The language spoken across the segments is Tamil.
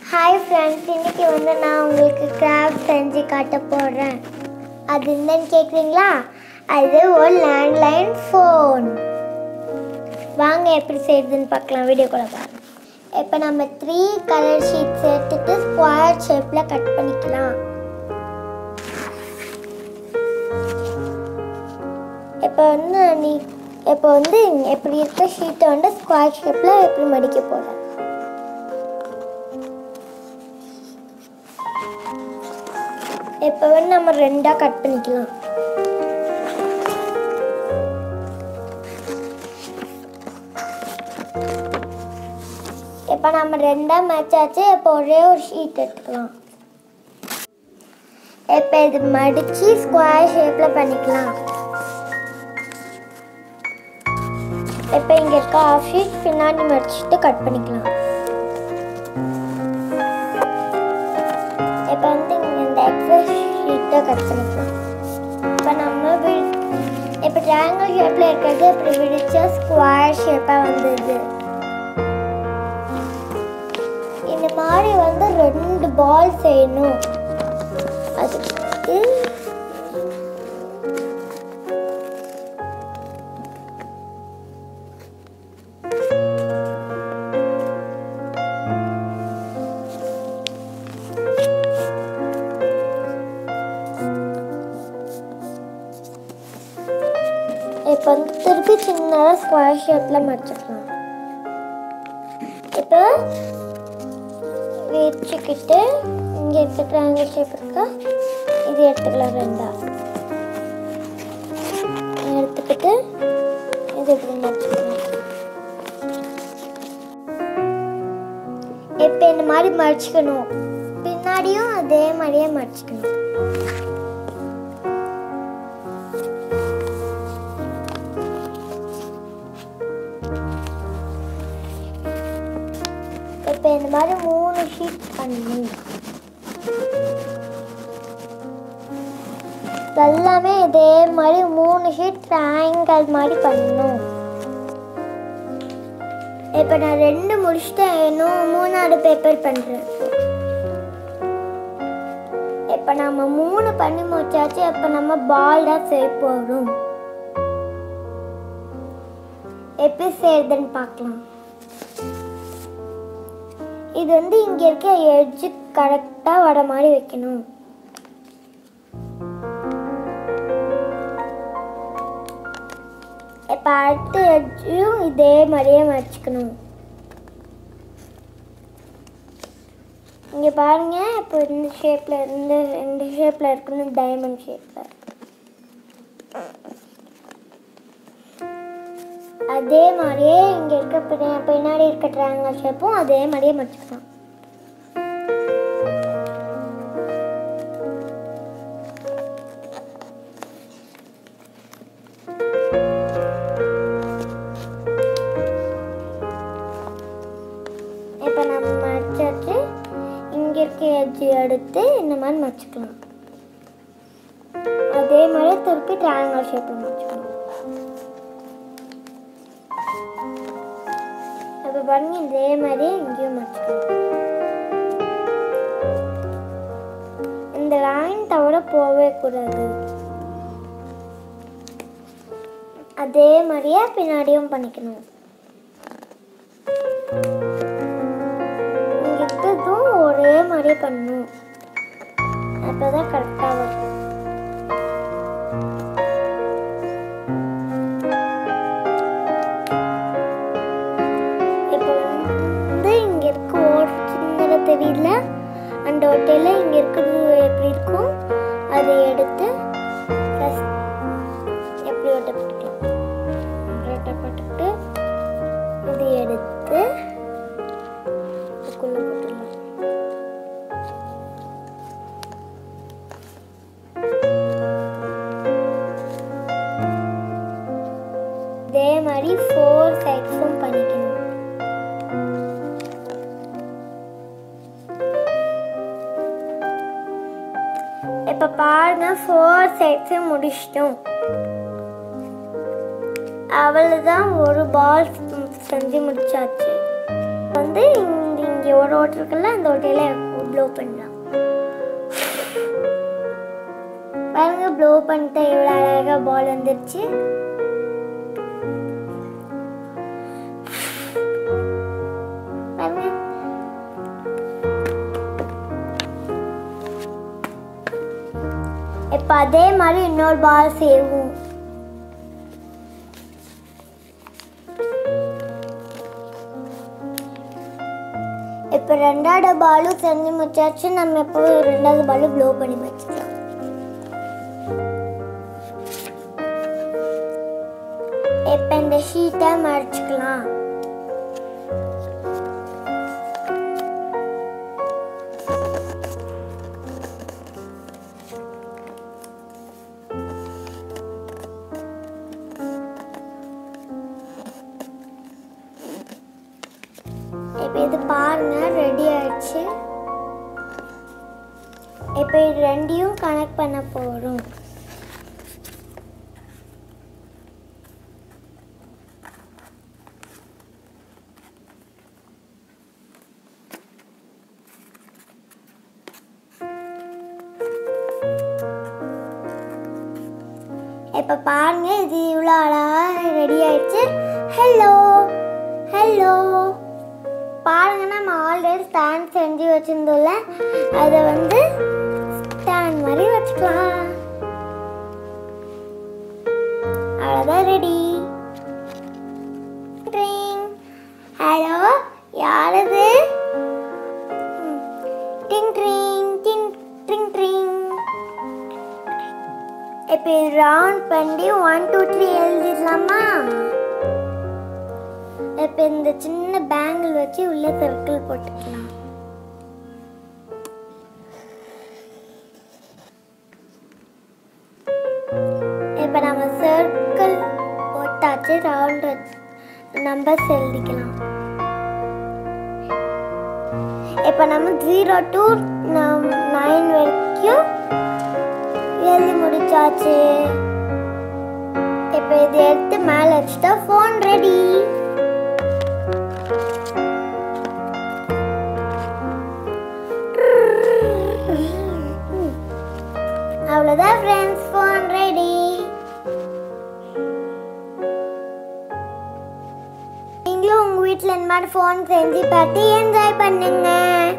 ஹாய் ஃப்ரெண்ட்ஸ் இன்னைக்கு வந்து நான் உங்களுக்கு கிராஃப்ட் செஞ்சு காட்ட போகிறேன் அது என்னன்னு கேட்குறீங்களா அது ஒரு லேண்ட்லைன் ஃபோன் வாங்க எப்படி செய்யுதுன்னு பார்க்கலாம் வீடியோக்குள்ள பாருங்க இப்போ நம்ம த்ரீ கலர் ஷீட்ஸ் எடுத்துட்டு ஸ்கொயர் ஷேப்பில் கட் பண்ணிக்கலாம் இப்போ வந்து நீ இப்போ வந்து எப்படி இருக்க ஷீட்டை வந்து ஸ்கொயர் ஷேப்பில் எப்படி மடிக்க போகிறேன் இப்போ வந்து நம்ம ரெண்டாக கட் பண்ணிக்கலாம் இப்போ நம்ம ரெண்டாக மேட்ச் ஆச்சு இப்போ ஒரே ஒரு ஷீட் எடுத்துக்கலாம் இப்போ இது மடித்து ஸ்கொயர் ஷேப்பில் பண்ணிக்கலாம் இப்போ இங்கே இருக்க ஆஃப் ஷீட் பின்னாடி மடிச்சுட்டு கட் பண்ணிக்கலாம் இப்போ வந்து இங்கே இந்த எக்ஸஸ் ஷீட்டை கட் பண்ணிக்கலாம் இப்போ நம்ம வி இப்போ ட்ரையாங்கிள் ஷேப்பில் இருக்கிறது இப்படி விரிச்சா ஸ்கொயர் ஷேப்பாக வந்தது இந்த மாதிரி வந்து ரெண்டு பால் செய்யணும் அதுக்கு இப்போ வந்து திருப்பி சின்னதாக ஸ்கொயர் ஷேப்பில் மடிச்சுக்கலாம் இப்போ வச்சுக்கிட்டு இங்கே இருக்க ட்ரையாங்கிள் ஷேப் இருக்கா இது எடுத்துக்கலாம் ரெண்டா எடுத்துக்கிட்டு இது இப்படி மடிச்சுக்கலாம் இப்போ இந்த மாதிரி மடிச்சுக்கணும் பின்னாடியும் அதே மாதிரியே மடிச்சுக்கணும் இப்போ இந்த மாதிரி மூணு ஷீட் பண்ணி எல்லாமே இதே மாதிரி மூணு ஷீட் ட்ரையாங்கிள் மாதிரி பண்ணணும் இப்போ நான் ரெண்டு முடிச்சுட்டேன் இன்னும் மூணாவது பேப்பர் பண்ணுறேன் இப்போ நம்ம மூணு பண்ணி முடிச்சாச்சு இப்போ நம்ம பால் தான் செய்ய போகிறோம் எப்படி செய்யறதுன்னு பார்க்கலாம் இது வந்து இங்க இருக்க எட்ஜ் கரெக்டா வர மாதிரி வைக்கணும் இப்போ அடுத்த எட்ஜும் இதே மாதிரியே மடிச்சுக்கணும் இங்க பாருங்க இப்போ இந்த ஷேப்ல இருந்து இந்த ஷேப்ல இருக்கணும் டைமண்ட் ஷேப்ல அதே மாதிரியே இங்க இருக்க பின்ன- பின்னாடி இருக்க ட்ரையாங்கிள் ஷேப்பும் அதே மாதிரியே மடிச்சுக்கலாம் இப்போ நம்ம மடிச்சாச்சு இங்க இருக்க எட்ஜ் எடுத்து இந்த மாதிரி மடிச்சுக்கலாம் அதே மாதிரி திருப்பி ட்ரையாங்கிள் ஷேப்பில் மடிச்சுக்கலாம் இப்போ பாருங்க இதே மாதிரியே இங்கேயும் மடிச்சுக்கணும் இந்த லைன் தவிர போகவே கூடாது அதே மாதிரியே பின்னாடியும் பண்ணிக்கணும் இங்க இருக்கிறதும் ஒரே மாதிரியே பண்ணணும் அப்பதான் கரெக்டாக வரும் இப்போ வந்து இங்க இருக்க ஓட்டு சின்னதாக தெரியல அந்த ஓட்டையில் இங்க இருக்கிறது எப்படி இருக்கும் அதை எடுத்து first எப்படி ஓட்டப்பட்டுக்கலாம் ஓட்டப்பட்டுட்டு இது எடுத்து இதுக்குள்ள போட்டுடலாம் இதே மாதிரி ஃபோர் சைட்ஸும் பண்ணிக்கணும் இப்போ பாருங்க ஃபோர் சைட்ஸும் முடிச்சிட்டோம் அவ்வளோதான் ஒரு பால் செஞ்சு முடிச்சாச்சு வந்து இங்க இங்க இங்கே ஒரு ஓட்டை இருக்குல்ல அந்த ஓட்டையில் ப்ளோ பண்ணலாம் பாருங்க ப்ளோ பண்ணிட்டு எவ்வளோ அழகாக பால் வந்துருச்சு பாருங்க இப்போ அதே மாதிரி இன்னொரு பால் சேவும் இப்போ ரெண்டாவது பாலும் செஞ்சு முடிச்சாச்சு நம்ம இப்போ ரெண்டாவது பாலும் ப்ளோ பண்ணி வச்சுக்கலாம் இப்போ இந்த ஷீட்டை மறைச்சிக்கலாம் இப்போ இது பாருங்க ரெடி ஆயிடுச்சு இப்போ இது ரெண்டையும் கனெக்ட் பண்ண போகிறோம் இப்போ பாருங்க இது இவ்வளோ அழகாக ரெடி ஆயிடுச்சு ஹலோ ஹலோ பாருங்க நம்ம ஆல்ரெடி ஸ்டாண்ட் செஞ்சு வச்சிருந்தோம்ல அதை வந்து ஸ்டாண்ட் மாதிரி வச்சுக்கலாம் அவ்வளோதான் ரெடி ஹலோ யாரது ding tring ding tring tring இப்போ ரவுண்ட் பண்ணி ஒன் டூ த்ரீ எழுதிடலாமா இப்போ இந்த சின்ன பேங்கிள் வச்சு உள்ள சர்க்கிள் போட்டுக்கலாம் இப்போ நம்ம சர்க்கிள் போட்டாச்சு ரவுண்ட் வச்சு நம்பர்ஸ் எழுதிக்கலாம் இப்போ நம்ம ஜீரோ டு நைன் வரைக்கும் எழுதி முடிச்சாச்சு இப்போ இது எடுத்து மேலே வச்சுட்டா ஃபோன் ரெடி அவ்வளோதான் ஃப்ரெண்ட்ஸ் ஃபோன் ரெடி நீங்களும் உங்கள் வீட்டில் இந்த மாதிரி ஃபோன் செஞ்சு பார்த்து என்ஜாய் பண்ணுங்க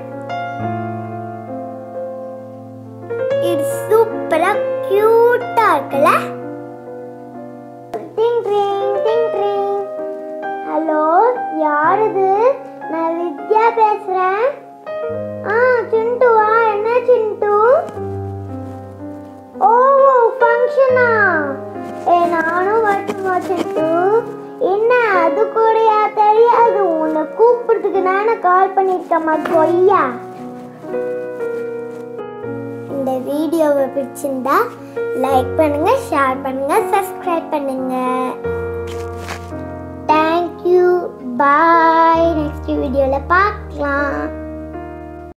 இது சூப்பராக க்யூட்டாக இருக்குல்ல ding tring ding tring hello யார் இது நான் வித்யா பேசுகிறேன் ஆ சிண்டுவா என்ன சிண்டு ஓ ஃபங்க்ஷனா ஏ நானும் வரட்டுமா சிண்டு என்ன அது கூடயா தெரியாது உன்னை கூப்பிடுறதுக்கு நானே கால் பண்ணியிருக்கேம்மா கொய்யா இந்த வீடியோவை பிடிச்சிருந்தா லைக் பண்ணுங்க ஷேர் பண்ணுங்க சப்ஸ்கிரைப் பண்ணுங்க தேங்க்யூ பாய் நெக்ஸ்ட் வீடியோவில் பார்க்கலாம்